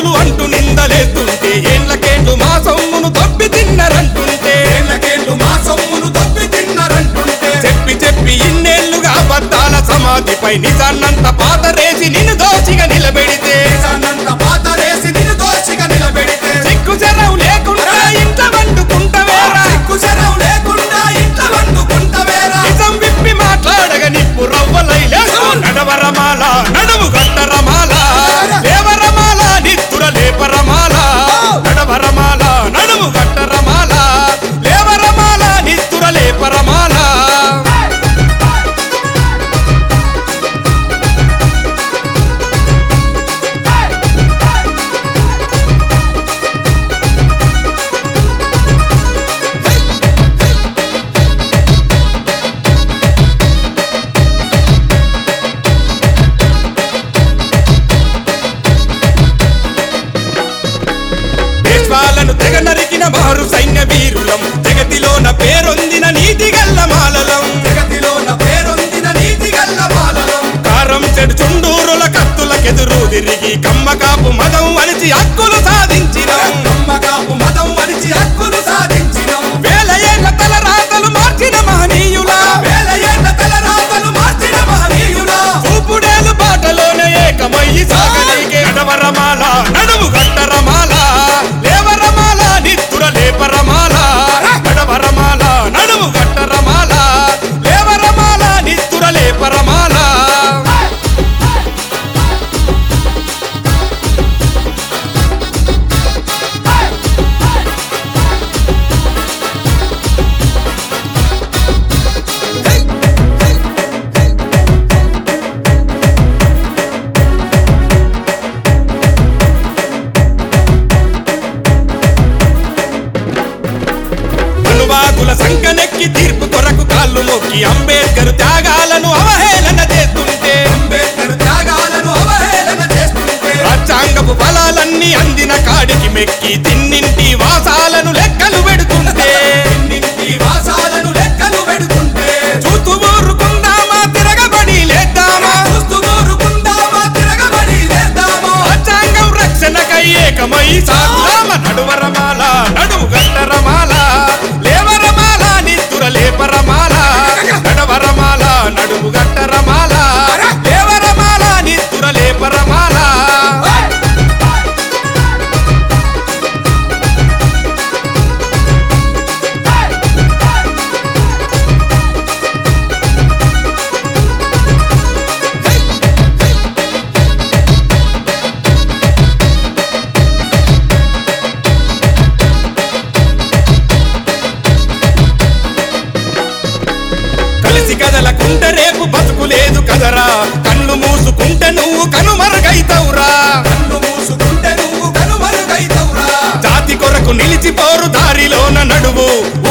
మంత్రులు అంటూ నిందలేస్తుంటే ఏళ్ళకేండు మా సొమ్మును తప్పి తిన్నరంటుంటే ఏళ్ళకేళ్ళు మా సొమ్మును దొబ్బి తిన్నారంటుంటే చెప్పి చెప్పి ఇన్నేళ్లుగా అబద్ధాల సమాధిపై నిజాన్నంత పాతరేసి నిన్ను దోషిగా నిలబెడితే దేశాన్నంత పాతరేసి నిన్ను దోషిగా నిలబెడితే సిగ్గు చెరవు లేకుండా ఇంట వండుకుంటవేరా సిగ్గు శరం లేకుండా ఇంట్లో వండుకుంటవేరా నిజం విప్పి మాట్లాడగ నిప్పు రవ్వలై లేస్తూ నడవరమాల నడుము గట్టరమాల లేవరమాల నిత్తుర లేపరమాల నడవరమాల నడుము గట్టరమాల లేవరమాల నిత్తుర లేపరమాల పేష్వాలను తెగ నరికిన మారు సైన్య వీరులం జగతిలోన పేరొందిన నీతి గల్ల మాలలం జగతిలోన పేరొందిన నీతి గల్ల బాలలం కారం చెడు చుండూరుల కత్తులకెదురు తిరిగి కమ్మకాపు మదం అణిచి హక్కులు సాధించినం నమ్మకాపు మతం మరిచి హక్కులు సాధించినం వేల ఏళ్ల తల రాతలు మార్చిన మహనీయుల వేల ఏళ్ల తలరాతలు మార్చిన మహనీయులా చూపుడేలు బాటలోనే ఏకమయ్యి సాగలిగే నడవరమాల నడుము గట్టరమాల లేవరమాల నిత్తుర లేపరమాల నడవరమాల నడుము గట్టరమాల లేవరమాల నిత్తుర లేపరమాల అనువాదుల సంకనెక్కి తీర్పు కొరకు కాళ్ళు మొక్కి అంబేద్కర్ త్యాగాలను అవహేళన చేస్తుంటే అంబేద్కర్ త్యాగాలను అవహేళన చేస్తుంటే రాజ్యాంగపు ఫలాలన్నీ అందిన కాడికి మెక్కి తిన్నింటి వాసాలను లెక్కలు పెడుతుంటే ఇన్నింటి వాసాలను లెక్కలు పెడుతుంటే చూస్తూ ఊరుకుందామా తిరగబడి లేద్దామా చూస్తూ ఊరుకుందామా తిరగబడి లేద్దామా రాజ్యాంగం రక్షణకై ఏకమై సాగుదామ నడువరమాల నడువు గట్టరమాల లేవరమాల నిత్తుర లేపరమాల నడవరమాల నడువు గట్టరమాల లేవరమాల నిత్తుర లేపరమాల కలిసి కదలకుంటే రేపు బతుకు లేదు కదరా కళ్ళు మూసుకుంటే నువ్వు కనుమరుగైతవురా కన్ను మూసుకుంటే నువ్వు కనుమరుగైతవురా జాతి కొరకు నిలిచిపోరు దారిలోన నడువు